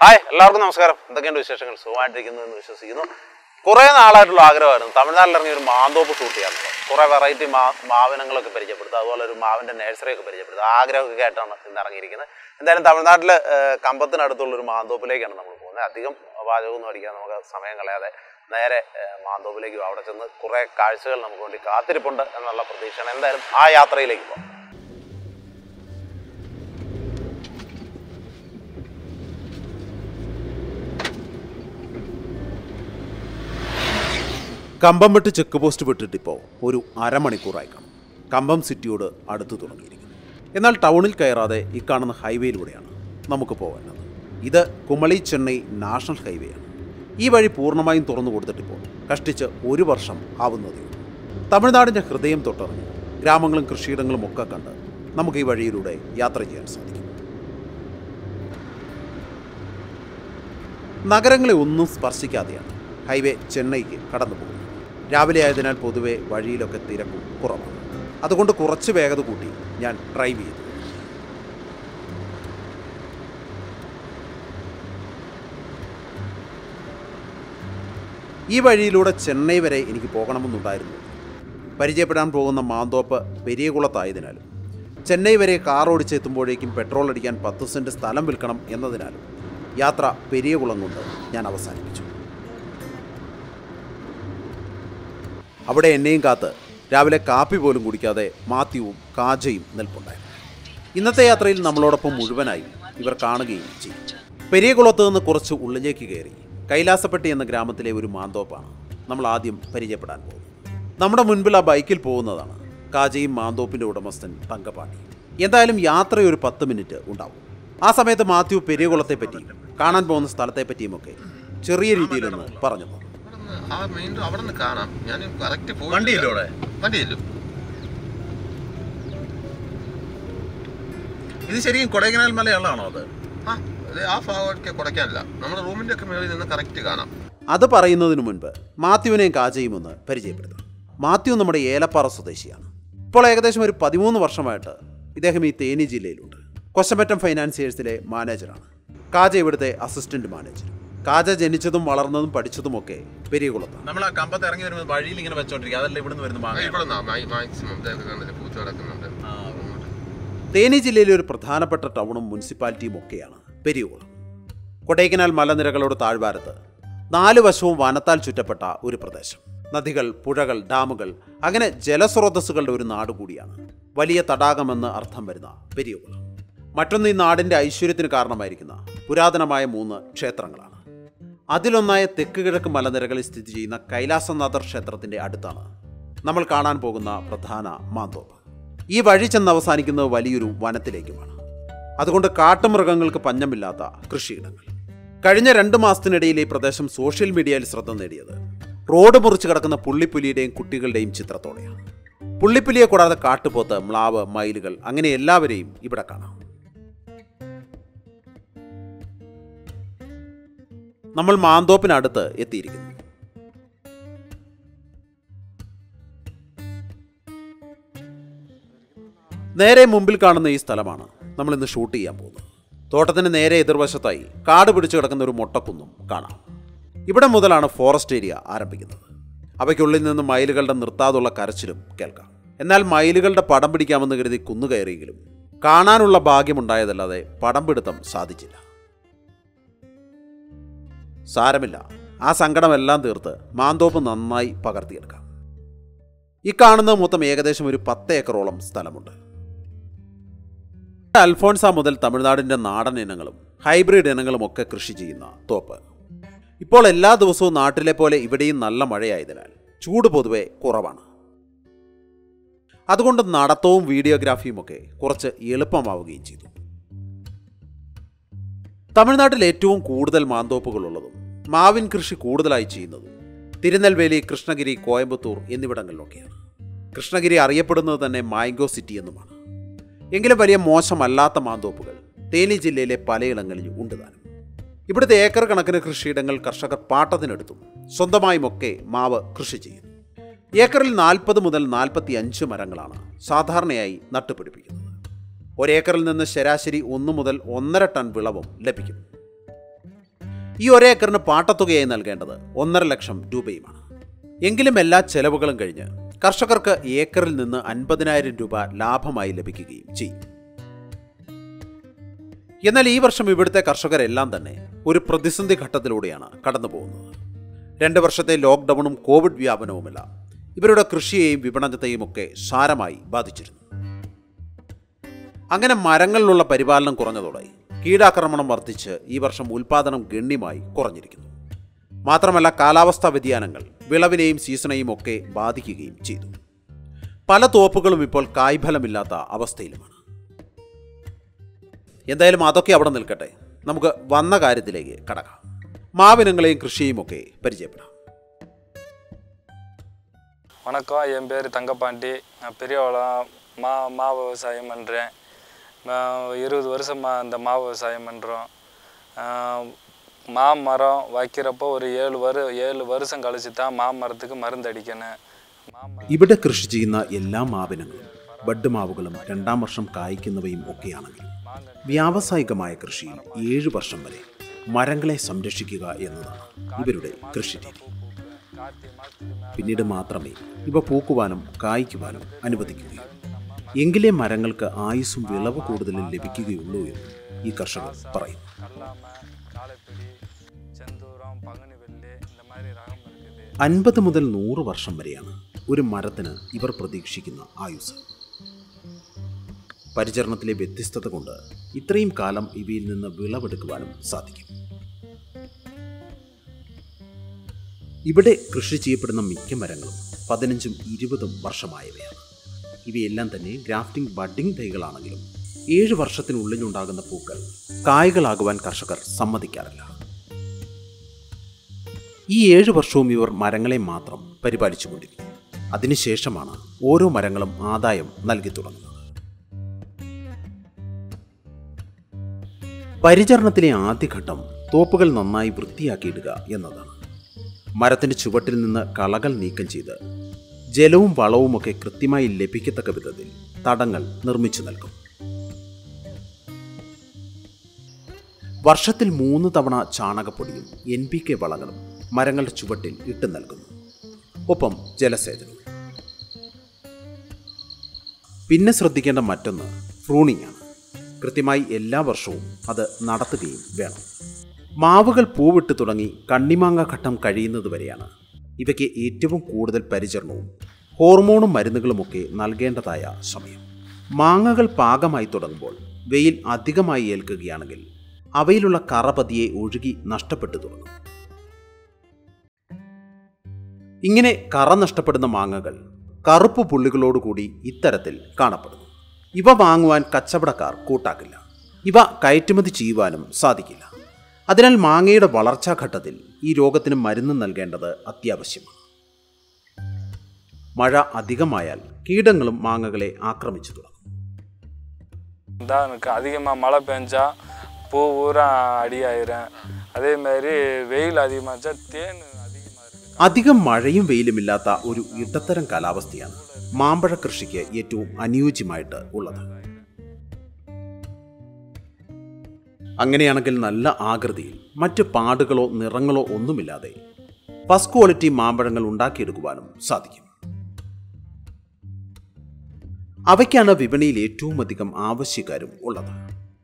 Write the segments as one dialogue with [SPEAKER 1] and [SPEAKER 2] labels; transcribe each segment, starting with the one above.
[SPEAKER 1] Hi എല്ലാവർക്കും നമസ്കാരം എന്തൊക്കെയുണ്ട് വിശേഷങ്ങൾ സുഖമായിട്ടിരിക്കുന്നു എന്ന് വിശ്വസിക്കുന്നു കുറേ നാളായിട്ടുള്ള ആഗ്രഹമായിരുന്നു തമിഴ്നാട്ടിൽ ഇറങ്ങി ഒരു മാന്തോപ്പ് ഷൂട്ട് ചെയ്യാനുള്ളത് കുറേ വെറൈറ്റി മാ മാവിനങ്ങളൊക്കെ പരിചയപ്പെടുത്തുക അതുപോലെ ഒരു മാവിൻ്റെ നഴ്സറിയൊക്കെ പരിചയപ്പെടുത്തുക ആഗ്രഹമൊക്കെ ആയിട്ടാണ് ഇന്ന് ഇറങ്ങിയിരിക്കുന്നത് എന്തായാലും തമിഴ്നാട്ടിൽ കമ്പത്തിനടുത്തുള്ള ഒരു മാന്തോപ്പിലേക്കാണ് നമ്മൾ പോകുന്നത് അധികം പാചകമൊന്നും അടിക്കാൻ നമുക്ക് സമയം കളയാതെ നേരെ ഏഹ്, മാന്തോപ്പിലേക്ക് പോകും അവിടെ ചെന്ന് കുറേ കാഴ്ചകൾ നമുക്ക് വേണ്ടി കാത്തിരിപ്പുണ്ട് എന്നുള്ള പ്രതീക്ഷയാണ് എന്തായാലും ആ യാത്രയിലേക്ക് പോകാം
[SPEAKER 2] കമ്പം വിട്ട് ചെക്ക് പോസ്റ്റ് വിട്ടിട്ടിപ്പോൾ ഒരു അരമണിക്കൂറായി കാണും കമ്പം സിറ്റിയോട് അടുത്തു തുടങ്ങിയിരിക്കുന്നു എന്നാൽ ടൗണിൽ കയറാതെ ഈ കാണുന്ന ഹൈവേയിലൂടെയാണ് നമുക്ക് പോകേണ്ടത് ഇത് കുമളി ചെന്നൈ നാഷണൽ ഹൈവേ ആണ് ഈ വഴി പൂർണ്ണമായും തുറന്നു കൊടുത്തിട്ടിപ്പോൾ കഷ്ടിച്ച് ഒരു വർഷം ആവുന്നതേ ഉള്ളൂ തമിഴ്നാടിൻ്റെ ഹൃദയം തൊട്ടറിഞ്ഞ് ഗ്രാമങ്ങളും കൃഷിയിടങ്ങളും ഒക്കെ കണ്ട് നമുക്ക് ഈ വഴിയിലൂടെ യാത്ര ചെയ്യാൻ സാധിക്കും നഗരങ്ങളെ ഒന്നും സ്പർശിക്കാതെയാണ് ഹൈവേ ചെന്നൈക്ക് കടന്നു പോകുന്നത് രാവിലെ ആയതിനാൽ പൊതുവെ വഴിയിലൊക്കെ തിരക്കും കുറവാണ് അതുകൊണ്ട് കുറച്ച് വേഗത കൂട്ടി ഞാൻ ഡ്രൈവ് ചെയ്തു ഈ വഴിയിലൂടെ ചെന്നൈ വരെ എനിക്ക് പോകണമെന്നുണ്ടായിരുന്നു പരിചയപ്പെടാൻ പോകുന്ന മാന്തോപ്പ് പെരിയകുളത്തായതിനാലും ചെന്നൈ വരെ കാർ ഓടിച്ചെത്തുമ്പോഴേക്കും പെട്രോൾ അടിക്കാൻ പത്ത് സെൻറ്റ് സ്ഥലം വിൽക്കണം എന്നതിനാലും യാത്ര പെരിയകുളം കൊണ്ട് ഞാൻ അവസാനിപ്പിച്ചു അവിടെ എന്നെയും കാത്ത് രാവിലെ കാപ്പി പോലും കുടിക്കാതെ മാത്യുവും കാജയും നിൽപ്പുണ്ടായിരുന്നു ഇന്നത്തെ യാത്രയിൽ നമ്മളോടൊപ്പം മുഴുവനായും ഇവർ കാണുകയും ചെയ്യും പെരിയകുളത്ത് നിന്ന് കുറച്ച് ഉള്ളിലേക്ക് കയറി കൈലാസപ്പെട്ടി എന്ന ഗ്രാമത്തിലെ ഒരു മാന്തോപ്പാണ് നമ്മൾ ആദ്യം പരിചയപ്പെടാൻ പോകുന്നത് നമ്മുടെ മുൻപിൽ ആ ബൈക്കിൽ പോകുന്നതാണ് കാജയും മാന്തോപ്പിൻ്റെ ഉടമസ്ഥൻ തങ്കപ്പാണ്ടി എന്തായാലും യാത്ര ഒരു പത്ത് മിനിറ്റ് ഉണ്ടാവും ആ സമയത്ത് മാത്യു പെരിയകുളത്തെ പറ്റിയും കാണാൻ പോകുന്ന സ്ഥലത്തെ പറ്റിയുമൊക്കെ ചെറിയ രീതിയിലൊന്ന് പറഞ്ഞു തന്നു
[SPEAKER 3] അവിടുന്ന് ആ മെയിൻ അവിടെ നിന്ന് കാണാം ഞാൻ കറക്റ്റ് പോയി
[SPEAKER 1] വണ്ടിയില്ലേ അവിടെ?
[SPEAKER 3] വണ്ടിയില്ലോ
[SPEAKER 1] ഇത് ശരിക്കും കൊടൈക്കനാൽ മലയാളമാണോ അത്
[SPEAKER 3] ആ അത് ആ ഭാഗമൊക്കെ കുറയ്ക്കാനില്ല നമ്മുടെ റൂമിന്റെ ഒക്കെ മേളിൽ നിന്ന് കറക്റ്റ് കാണാം
[SPEAKER 2] അത് പറയുന്നതിന് മുൻപ് മാത്യുവിനെയും കാജയും ഒന്ന് പരിചയപ്പെടുത്താം മാത്യു നമ്മുടെ ഏലപ്പാറ സ്വദേശിയാണ് ഇപ്പോൾ ഏകദേശം ഒരു പതിമൂന്ന് വർഷമായിട്ട് ഇദ്ദേഹം ഈ തേനി ജില്ലയിലുണ്ട് കൊശമറ്റം ഫൈനാൻസിയേഴ്സിലെ മാനേജറാണ് കാജ ഇവിടുത്തെ അസിസ്റ്റന്റ് മാനേജർ കാജ ജനിച്ചതും വളർന്നതും പഠിച്ചതുമൊക്കെ പെരിയകുളത്താണ്
[SPEAKER 1] നമ്മൾ ആ കമ്പത്ത് ഇറങ്ങി വരുമ്പോൾ വഴിയിൽ ഇങ്ങനെ വെച്ചോണ്ടിരിക്കുക അതല്ല ഇവിടുന്ന് വരുന്ന മാങ്ങ
[SPEAKER 3] ഇവിടെ മാക്സിമം ഇതൊക്കെ കണ്ടിട്ട് പൂത്ത് കിടക്കുന്നുണ്ട് അങ്ങോട്ട്.
[SPEAKER 2] തേനി ജില്ലയിലെ ഒരു പ്രധാനപ്പെട്ട ടൗണും മുനിസിപ്പാലിറ്റിയും ഒക്കെയാണ് പെരിയകുളം കൊടൈക്കനാൽ മലനിരകളോട് താഴ്വാരത്ത് നാല് വശവും വനത്താൽ ചുറ്റപ്പെട്ട ഒരു പ്രദേശം നദികൾ പുഴകൾ ഡാമുകൾ അങ്ങനെ ജലസ്രോതസ്സുകളുടെ ഒരു നാട് കൂടിയാണ് വലിയ തടാകമെന്ന് അർത്ഥം വരുന്ന പെരിയകുളം മറ്റൊന്ന് ഈ നാടിൻ്റെ ഐശ്വര്യത്തിന് കാരണമായിരിക്കുന്ന പുരാതനമായ മൂന്ന് ക്ഷേത്രങ്ങളാണ് അതിലൊന്നായ തെക്ക് കിഴക്ക് മലനിരകളിൽ സ്ഥിതി ചെയ്യുന്ന കൈലാസനാഥർ ക്ഷേത്രത്തിൻ്റെ അടുത്താണ് നമ്മൾ കാണാൻ പോകുന്ന പ്രധാന മാന്തോപ്പ് ഈ വഴി ചെന്ന് അവസാനിക്കുന്നത് വലിയൊരു വനത്തിലേക്കുമാണ് അതുകൊണ്ട് കാട്ടുമൃഗങ്ങൾക്ക് പഞ്ഞമില്ലാത്ത കൃഷിയിടങ്ങൾ കഴിഞ്ഞ രണ്ട് മാസത്തിനിടയിൽ ഈ പ്രദേശം സോഷ്യൽ മീഡിയയിൽ ശ്രദ്ധ നേടിയത് റോഡ് മുറിച്ച് കിടക്കുന്ന പുള്ളിപ്പുലിയുടെയും കുട്ടികളുടെയും ചിത്രത്തോടെയാണ് പുള്ളിപ്പുലിയെ കൂടാതെ കാട്ടുപോത്ത് മ്ലാവ് മയിലുകൾ അങ്ങനെ എല്ലാവരെയും ഇവിടെ കാണാം നമ്മൾ മാന്തോപ്പിനടുത്ത് എത്തിയിരിക്കുന്നു നേരെ മുമ്പിൽ കാണുന്ന ഈ സ്ഥലമാണ് നമ്മൾ ഇന്ന് ഷൂട്ട് ചെയ്യാൻ പോകുന്നത് തോട്ടത്തിന് നേരെ എതിർവശത്തായി കാട് പിടിച്ചു കിടക്കുന്ന ഒരു മൊട്ടക്കുന്നും കാണാം ഇവിടെ മുതലാണ് ഫോറസ്റ്റ് ഏരിയ ആരംഭിക്കുന്നത് അവയ്ക്കുള്ളിൽ നിന്ന് മയിലുകളുടെ നിർത്താതുള്ള കരച്ചിലും കേൾക്കാം എന്നാൽ മയിലുകളുടെ പടം പിടിക്കാമെന്ന് കരുതി കുന്നു കയറിയെങ്കിലും കാണാനുള്ള ഭാഗ്യമുണ്ടായതല്ലാതെ പടം പിടുത്തം സാധിച്ചില്ല സാരമില്ല ആ സങ്കടമെല്ലാം തീർത്ത് മാന്തോപ്പ് നന്നായി പകർത്തിയെടുക്കാം ഈ കാണുന്ന മൊത്തം ഏകദേശം ഒരു പത്ത് ഏക്കറോളം സ്ഥലമുണ്ട് അൽഫോൺസ മുതൽ തമിഴ്നാടിൻ്റെ നാടൻ ഇനങ്ങളും ഹൈബ്രിഡ് ഇനങ്ങളും ഒക്കെ കൃഷി ചെയ്യുന്ന തോപ്പ് ഇപ്പോൾ എല്ലാ ദിവസവും നാട്ടിലെ പോലെ ഇവിടെയും നല്ല മഴയായതിനാൽ ചൂട് പൊതുവെ കുറവാണ് അതുകൊണ്ട് നടത്തവും വീഡിയോഗ്രാഫിയും ഒക്കെ കുറച്ച് എളുപ്പമാവുകയും ചെയ്തു തമിഴ്നാട്ടിൽ ഏറ്റവും കൂടുതൽ മാന്തോപ്പുകളുള്ളതും മാവിൻ കൃഷി കൂടുതലായി ചെയ്യുന്നതും തിരുനെൽവേലി കൃഷ്ണഗിരി കോയമ്പത്തൂർ എന്നിവിടങ്ങളിലൊക്കെയാണ് കൃഷ്ണഗിരി അറിയപ്പെടുന്നത് തന്നെ മാംഗോ സിറ്റി എന്നുമാണ് എങ്കിലും വലിയ മോശമല്ലാത്ത മാന്തോപ്പുകൾ തേനി ജില്ലയിലെ പലയിടങ്ങളിൽ ഉണ്ട് താനും ഇവിടുത്തെ ഏക്കർ കണക്കിന് കൃഷിയിടങ്ങൾ കർഷകർ പാട്ടത്തിനെടുത്തും സ്വന്തമായുമൊക്കെ മാവ് കൃഷി ചെയ്യുന്നു ഏക്കറിൽ നാൽപ്പത് മുതൽ നാൽപ്പത്തി അഞ്ച് മരങ്ങളാണ് സാധാരണയായി നട്ടുപിടിപ്പിക്കുന്നത് ഒരേക്കറിൽ നിന്ന് ശരാശരി ഒന്ന് മുതൽ ഒന്നര ടൺ വിളവും ലഭിക്കും ഈ ഒരേക്കറിന് പാട്ടത്തുകയായി നൽകേണ്ടത് ഒന്നര ലക്ഷം രൂപയുമാണ് എങ്കിലും എല്ലാ ചെലവുകളും കഴിഞ്ഞ് കർഷകർക്ക് ഏക്കറിൽ നിന്ന് അൻപതിനായിരം രൂപ ലാഭമായി ലഭിക്കുകയും ചെയ്യും എന്നാൽ ഈ വർഷം ഇവിടുത്തെ കർഷകരെല്ലാം തന്നെ ഒരു പ്രതിസന്ധി ഘട്ടത്തിലൂടെയാണ് കടന്നു പോകുന്നത് രണ്ട് വർഷത്തെ ലോക്ക്ഡൗണും കോവിഡ് വ്യാപനവുമെല്ലാം ഇവരുടെ കൃഷിയെയും വിപണനത്തെയും ഒക്കെ സാരമായി ബാധിച്ചിരുന്നു അങ്ങനെ മരങ്ങളിലുള്ള പരിപാലനം കുറഞ്ഞതോടെ കീടാക്രമണം വർദ്ധിച്ച് ഈ വർഷം ഉൽപാദനം ഗണ്യമായി കുറഞ്ഞിരിക്കുന്നു മാത്രമല്ല കാലാവസ്ഥാ വ്യതിയാനങ്ങൾ വിളവിനെയും സീസണെയും ഒക്കെ ബാധിക്കുകയും ചെയ്തു പല തോപ്പുകളും ഇപ്പോൾ കായ്ഫലമില്ലാത്ത അവസ്ഥയിലുമാണ് എന്തായാലും അതൊക്കെ അവിടെ നിൽക്കട്ടെ നമുക്ക് വന്ന കാര്യത്തിലേക്ക് കടക്കാം മാവിനങ്ങളെയും കൃഷിയും ഒക്കെ പരിചയപ്പെടാം
[SPEAKER 4] வணக்கம் என் பேர் தங்கப்பாண்டி நான் பெரியவளம் மா மா விவசாயம் பண்ணுறேன் இருபது வருஷமாக இந்த மா விவசாயம் பண்ணுறோம் மாமரம் வைக்கிறப்போ ஒரு ஏழு வரு ஏழு வருஷம் கழிச்சு தான் மாமரத்துக்கு மருந்து அடிக்கணும் மாமரம்
[SPEAKER 2] ഇവിടെ കൃഷി ചെയ്യുന്ന എല്ലാ മാവിനങ്ങളും ബഡ് മാവുകളും രണ്ടാം വർഷം കായ്ക്കുന്നവയും ഒക്കെയാണെങ്കിലും വ്യാവസായികമായ കൃഷിയിൽ ഏഴ് വർഷം വരെ മരങ്ങളെ സംരക്ഷിക്കുക എന്നതാണ് ഇവരുടെ കൃഷി രീതി
[SPEAKER 4] கார்த்திகை மாதத்துக்கு மேலே
[SPEAKER 2] പിന്നീട് മാത്രമേ ഇവ പൂക്കുവാനും കായ്ക്കുവാനും അനുവദിക്കുകയുള്ളൂ എങ്കിലേ മരങ്ങൾക്ക് ആയുസ്സും വിളവ് കൂടുതലും ലഭിക്കുകയുള്ളൂ എന്ന് ഈ കർഷകർ പറയുന്നു
[SPEAKER 4] கல்லாமை காளைப்பிடி செந்தூரம் பங்குனி வெள்ளி இந்த மாதிரி ரகம் இருக்குது
[SPEAKER 2] അൻപത് മുതൽ നൂറ് വർഷം വരെയാണ് ഒരു മരത്തിന് ഇവർ പ്രതീക്ഷിക്കുന്ന ആയുസ് പരിചരണത്തിലെ വ്യത്യസ്തത കൊണ്ട് ഇത്രയും കാലം ഇവയിൽ നിന്ന് വിളവെടുക്കുവാനും സാധിക്കും ഇവിടെ കൃഷി ചെയ്യപ്പെടുന്ന മിക്ക മരങ്ങളും പതിനഞ്ചും ഇരുപതും വർഷമായവയാണ് ഇവയെല്ലാം തന്നെ ഗ്രാഫ്റ്റിംഗ് ബഡ്ഡിംഗ് തൈകളാണെങ്കിലും ഏഴ് വർഷത്തിനുള്ളിലുണ്ടാകുന്ന പൂക്കൾ കായ്കളാകുവാൻ കർഷകർ സമ്മതിക്കാറില്ല ഈ ഏഴ് വർഷവും ഇവർ മരങ്ങളെ മാത്രം പരിപാലിച്ചുകൊണ്ടിരിക്കും അതിനുശേഷമാണ് ഓരോ മരങ്ങളും ആദായം നൽകി തുടങ്ങുന്നത് പരിചരണത്തിലെ ആദ്യഘട്ടം തോപ്പുകൾ നന്നായി വൃത്തിയാക്കിയിടുക എന്നതാണ് മരത്തിന്റെ ചുവട്ടിൽ നിന്ന് കളകൾ നീക്കം ചെയ്ത് ജലവും വളവുമൊക്കെ കൃത്യമായി ലഭിക്കത്തക്ക വിധത്തിൽ തടങ്ങൾ നിർമ്മിച്ചു നൽകും വർഷത്തിൽ മൂന്ന് തവണ ചാണകപ്പൊടിയും എൻ പി കെ വളങ്ങളും മരങ്ങളുടെ ചുവട്ടിൽ ഇട്ട് നൽകുന്നു ഒപ്പം ജലസേചനവും പിന്നെ ശ്രദ്ധിക്കേണ്ട മറ്റൊന്ന് ഫ്രൂണിംഗ് ആണ് കൃത്യമായി എല്ലാ വർഷവും അത് നടത്തുകയും വേണം മാവുകൾ പൂവിട്ട് തുടങ്ങി കണ്ണിമാങ്ങ ഘട്ടം കഴിയുന്നത് വരെയാണ് ഇവയ്ക്ക് ഏറ്റവും കൂടുതൽ പരിചരണവും ഹോർമോണും മരുന്നുകളുമൊക്കെ നൽകേണ്ടതായ സമയം മാങ്ങകൾ പാകമായി തുടങ്ങുമ്പോൾ വെയിൽ അധികമായി ഏൽക്കുകയാണെങ്കിൽ അവയിലുള്ള കറപതിയെ ഒഴുകി നഷ്ടപ്പെട്ടു തുടങ്ങും ഇങ്ങനെ കറ നഷ്ടപ്പെടുന്ന മാങ്ങകൾ കറുപ്പ് പുള്ളികളോടുകൂടി ഇത്തരത്തിൽ കാണപ്പെടുന്നു ഇവ വാങ്ങുവാൻ കച്ചവടക്കാർ കൂട്ടാക്കില്ല ഇവ കയറ്റുമതി ചെയ്യുവാനും സാധിക്കില്ല അതിനാൽ മാങ്ങയുടെ വളർച്ചാ ഘട്ടത്തിൽ ഈ രോഗത്തിന് മരുന്ന് നൽകേണ്ടത് അത്യാവശ്യമാണ് മഴ അധികമായാൽ കീടങ്ങളും മാങ്ങകളെ ആക്രമിച്ചു തുടങ്ങും
[SPEAKER 4] தான் எனக்கு அதிகமாக மழை பெஞ்சா பூ பூரா அடியாயிரும் அதே மாதிரி வெயில் அதிகமாச்சா தேன் அதிகமாக இருக்குது
[SPEAKER 2] അധികം മഴയും വെയിലുമില്ലാത്ത ഒരു ഇടത്തരം കാലാവസ്ഥയാണ് മാമ്പഴ കൃഷിക്ക് ഏറ്റവും അനുയോജ്യമായിട്ട് ഉള്ളത് അങ്ങനെയാണെങ്കിൽ നല്ല ആകൃതിയിൽ മറ്റ് പാടുകളോ നിറങ്ങളോ ഒന്നുമില്ലാതെ ഫസ്റ്റ് ക്വാളിറ്റി മാമ്പഴങ്ങൾ ഉണ്ടാക്കിയെടുക്കുവാനും സാധിക്കും അവയ്ക്കാണ് വിപണിയിൽ ഏറ്റവും അധികം ആവശ്യക്കാരും ഉള്ളത്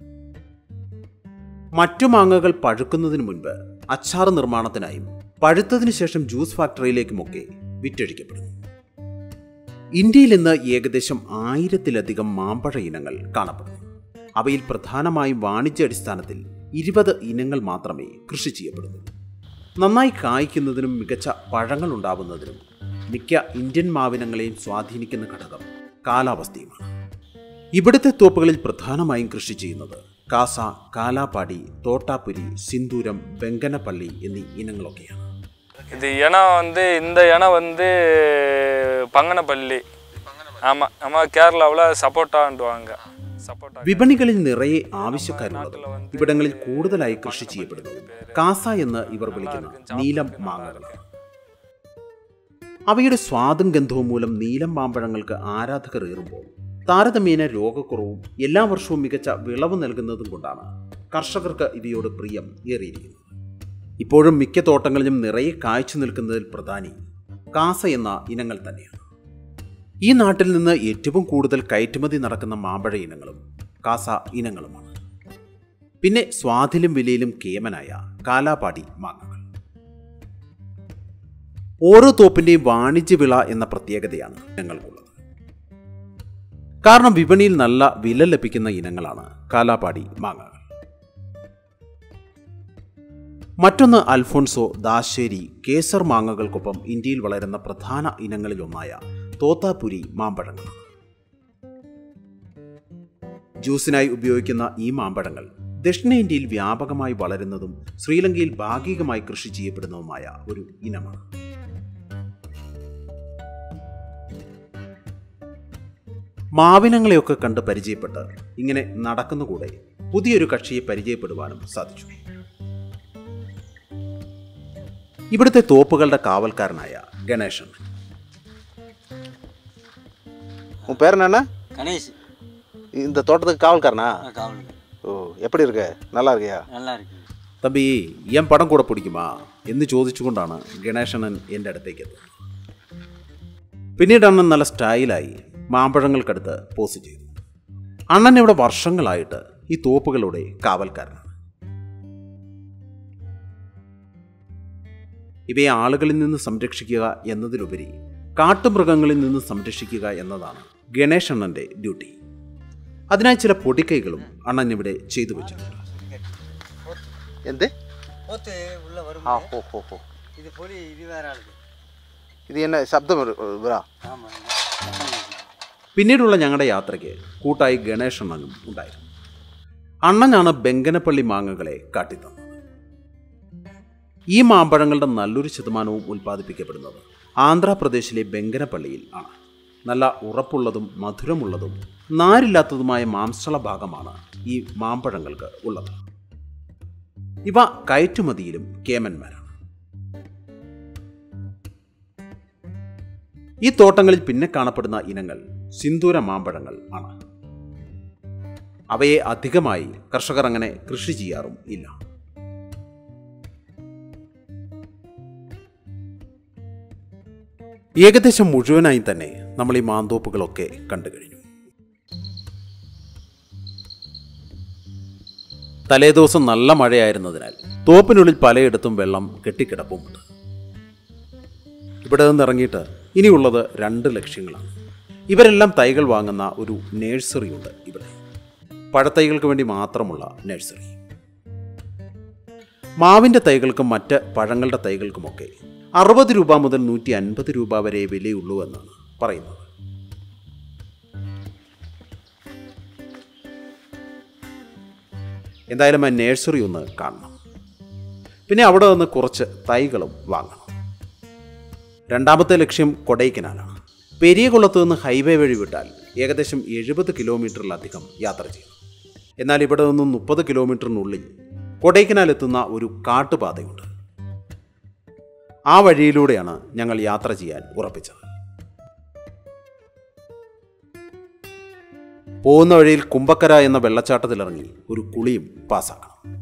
[SPEAKER 2] മറ്റു മാങ്ങകൾ പഴുക്കുന്നതിന് മുൻപ് അച്ചാർ നിർമ്മാണത്തിനായും പഴുത്തതിനു ശേഷം ജ്യൂസ് ഫാക്ടറിയിലേക്കുമൊക്കെ വിറ്റഴിക്കപ്പെടുന്നു ഇന്ത്യയിൽ ഇന്ന് ഏകദേശം ആയിരത്തിലധികം മാമ്പഴ ഇനങ്ങൾ കാണപ്പെടുന്നു അവയിൽ പ്രധാനമായും വാണിജ്യാടിസ്ഥാനത്തിൽ ഇരുപത് ഇനങ്ങൾ മാത്രമേ കൃഷി ചെയ്യപ്പെടുന്നു നന്നായി കായ്ക്കുന്നതിനും മികച്ച പഴങ്ങൾ ഉണ്ടാവുന്നതിനും മിക്ക ഇന്ത്യൻ മാവിനങ്ങളെയും സ്വാധീനിക്കുന്ന ഘടകം കാലാവസ്ഥയുമാണ് ഇവിടുത്തെ തോപ്പുകളിൽ പ്രധാനമായും കൃഷി ചെയ്യുന്നത് കാസ കാലാപ്പാടി തോട്ടാപുരി സിന്ദൂരം വെങ്കനപ്പള്ളി എന്നീ ഇനങ്ങളൊക്കെയാണ്
[SPEAKER 4] இது இனம் வந்து இந்த இனம் வந்து பங்கனப்பள்ளி ஆமாம் நம்ம கேரளாவில் சப்போட்டாண்டுவாங்க சப்போட்டா
[SPEAKER 2] വിപണികളിൽ നിറയെ ആവശ്യക്കാരുള്ളതും ഇവിടങ്ങളിൽ കൂടുതലായി കൃഷി ചെയ്യപ്പെടുന്നതും കാസ എന്ന് ഇവർ വിളിക്കുന്ന നീലം മാങ്ങകളാണ് അവയുടെ സ്വാദും ഗന്ധവും മൂലം നീലം മാമ്പഴങ്ങൾക്ക് ആരാധകർ ഏറുമ്പോൾ താരതമ്യേന രോഗക്കുറവും എല്ലാ വർഷവും മികച്ച വിളവ് നൽകുന്നതും കൊണ്ടാണ് കർഷകർക്ക് ഇവയോട് പ്രിയം ഏറിയിരിക്കുന്നത് ഇപ്പോഴും മിക്ക തോട്ടങ്ങളിലും നിറയെ കായ്ച്ചു നിൽക്കുന്നതിൽ പ്രധാനി കാസ എന്ന ഇനങ്ങൾ തന്നെയാണ് ഈ നാട്ടിൽ നിന്ന് ഏറ്റവും കൂടുതൽ കയറ്റുമതി നടക്കുന്ന മാമ്പഴ ഇനങ്ങളും കാസ ഇനങ്ങളുമാണ് പിന്നെ സ്വാദിലും വിലയിലും കേമനായ കാലാപാടി മാങ്ങകൾ ഓരോ തോപ്പിന്റെയും വാണിജ്യ വിള എന്ന പ്രത്യേകതയാണ് ഞങ്ങൾക്കുള്ളത് കാരണം വിപണിയിൽ നല്ല വില ലഭിക്കുന്ന ഇനങ്ങളാണ് കാലാപാടി മാങ്ങകൾ മറ്റൊന്ന് അൽഫോൺസോ ദാശേരി കേസർ മാങ്ങകൾക്കൊപ്പം ഇന്ത്യയിൽ വളരുന്ന പ്രധാന ഇനങ്ങളിലൊന്നായ തോത്താപുരി മാമ്പഴങ്ങളാണ് ജ്യൂസിനായി ഉപയോഗിക്കുന്ന ഈ മാമ്പഴങ്ങൾ ദക്ഷിണേന്ത്യയിൽ വ്യാപകമായി വളരുന്നതും ശ്രീലങ്കയിൽ ഭാഗികമായി കൃഷി ചെയ്യപ്പെടുന്നതുമായ ഒരു ഇനമാണ് മാവിനങ്ങളെയൊക്കെ കണ്ട് പരിചയപ്പെട്ട് ഇങ്ങനെ നടക്കുന്നുകൂടെ പുതിയൊരു കക്ഷിയെ പരിചയപ്പെടുവാനും സാധിച്ചു ഇവിടുത്തെ തോപ്പുകളുടെ കാവൽക്കാരനായ ഗണേശൻ
[SPEAKER 1] உன் பேர் என்னண்ணா
[SPEAKER 5] கணேஷ்
[SPEAKER 1] இந்த தோட்டத்துக்கு காவல்காரனா
[SPEAKER 5] ஆ, காவலுக்கு
[SPEAKER 1] ஓ எப்படி இருக்க நல்லா இருக்கியா
[SPEAKER 5] நல்லா இருக்கு
[SPEAKER 2] തമ്പി എൻ പടം കൂടെ പിടിക്കുമാ എന്ന് ചോദിച്ചുകൊണ്ടാണ് ഗണേശനൻ എൻ്റെ അടുത്തേക്ക് എത്തുന്നത് പിന്നീട് അണ്ണൻ നല്ല സ്റ്റൈലായി മാമ്പഴങ്ങൾക്കടുത്ത് പോസ് ചെയ്തു അണ്ണൻ ഇവിടെ വർഷങ്ങളായിട്ട് ഈ തോപ്പുകളുടെ കാവൽക്കാരനാണ് ഇവയെ ആളുകളിൽ നിന്ന് സംരക്ഷിക്കുക എന്നതിലുപരി കാട്ടുമൃഗങ്ങളിൽ നിന്ന് സംരക്ഷിക്കുക എന്നതാണ് ഗണേശണ്ണൻ്റെ ഡ്യൂട്ടി അതിനായി ചില പൊടിക്കൈകളും അണ്ണൻ ഇവിടെ ചെയ്തു വെച്ചിട്ടുണ്ട്
[SPEAKER 1] எந்த
[SPEAKER 5] போத்து உள்ள வரும்
[SPEAKER 1] ஆ ஹோ ஹோ ஹோ
[SPEAKER 5] இது பொலி இது வேற ஆளுது
[SPEAKER 1] இது என்ன சப்தம் இரு- வருதா
[SPEAKER 5] ஆமா
[SPEAKER 2] പിന്നീടുള്ള ഞങ്ങളുടെ യാത്രയ്ക്ക് കൂട്ടായി ഗണേശണ്ണനും ഉണ്ടായിരുന്നു അണ്ണനാണ് ബെങ്കനപ്പള്ളി മാങ്ങകളെ കാട്ടിത്തന്നത് ഈ മാമ്പഴങ്ങളുടെ നല്ലൊരു ശതമാനവും ഉൽപ്പാദിപ്പിക്കപ്പെടുന്നത് ആന്ധ്രാപ്രദേശിലെ ബെങ്കനപ്പള്ളിയിൽ ആണ് നല്ല ഉറപ്പുള്ളതും മധുരമുള്ളതും നാരില്ലാത്തതുമായ മാംസള ഭാഗമാണ് ഈ മാമ്പഴങ്ങൾക്ക് ഉള്ളത് ഇവ കയറ്റുമതിയിലും കേമന്മാരാണ് ഈ തോട്ടങ്ങളിൽ പിന്നെ കാണപ്പെടുന്ന ഇനങ്ങൾ സിന്ദൂര മാമ്പഴങ്ങൾ ആണ് അവയെ അധികമായി കർഷകർ അങ്ങനെ കൃഷി ചെയ്യാറും ഇല്ല ഏകദേശം മുഴുവനായി തന്നെ നമ്മൾ ഈ മാന്തോപ്പുകളൊക്കെ കണ്ടു കഴിഞ്ഞു തലേദിവസം നല്ല മഴയായിരുന്നതിനാൽ തോപ്പിനുള്ളിൽ പലയിടത്തും വെള്ളം കെട്ടിക്കിടപ്പുമുണ്ട് ഇവിടെ നിന്ന് ഇറങ്ങിയിട്ട് ഇനിയുള്ളത് രണ്ട് ലക്ഷ്യങ്ങളാണ് ഇവരെല്ലാം തൈകൾ വാങ്ങുന്ന ഒരു നേഴ്സറി ഉണ്ട് ഇവിടെ പഴത്തൈകൾക്ക് വേണ്ടി മാത്രമുള്ള നഴ്സറി മാവിൻ്റെ തൈകൾക്കും മറ്റ് പഴങ്ങളുടെ തൈകൾക്കുമൊക്കെ അറുപത് രൂപ മുതൽ നൂറ്റി അൻപത് രൂപ വരെ വിലയുള്ളൂ എന്നാണ് പറയുന്നത് എന്തായാലും ആ നേഴ്സറി ഒന്ന് കാണണം പിന്നെ അവിടെ നിന്ന് കുറച്ച് തൈകളും വാങ്ങണം രണ്ടാമത്തെ ലക്ഷ്യം കൊടൈക്കനാലാണ് പെരിയകുളത്ത് നിന്ന് ഹൈവേ വഴി വിട്ടാൽ ഏകദേശം എഴുപത് കിലോമീറ്ററിലധികം യാത്ര ചെയ്യണം എന്നാൽ ഇവിടെ നിന്നും മുപ്പത് കിലോമീറ്ററിനുള്ളിൽ കൊടൈക്കനാൽ എത്തുന്ന ഒരു കാട്ടുപാതയുണ്ട് ആ വഴിയിലൂടെയാണ് ഞങ്ങൾ യാത്ര ചെയ്യാൻ ഉറപ്പിച്ചത് പോകുന്ന വഴിയിൽ കുമ്പക്കര എന്ന വെള്ളച്ചാട്ടത്തിലിറങ്ങി ഒരു കുളിയും പാസ്സാക്കണം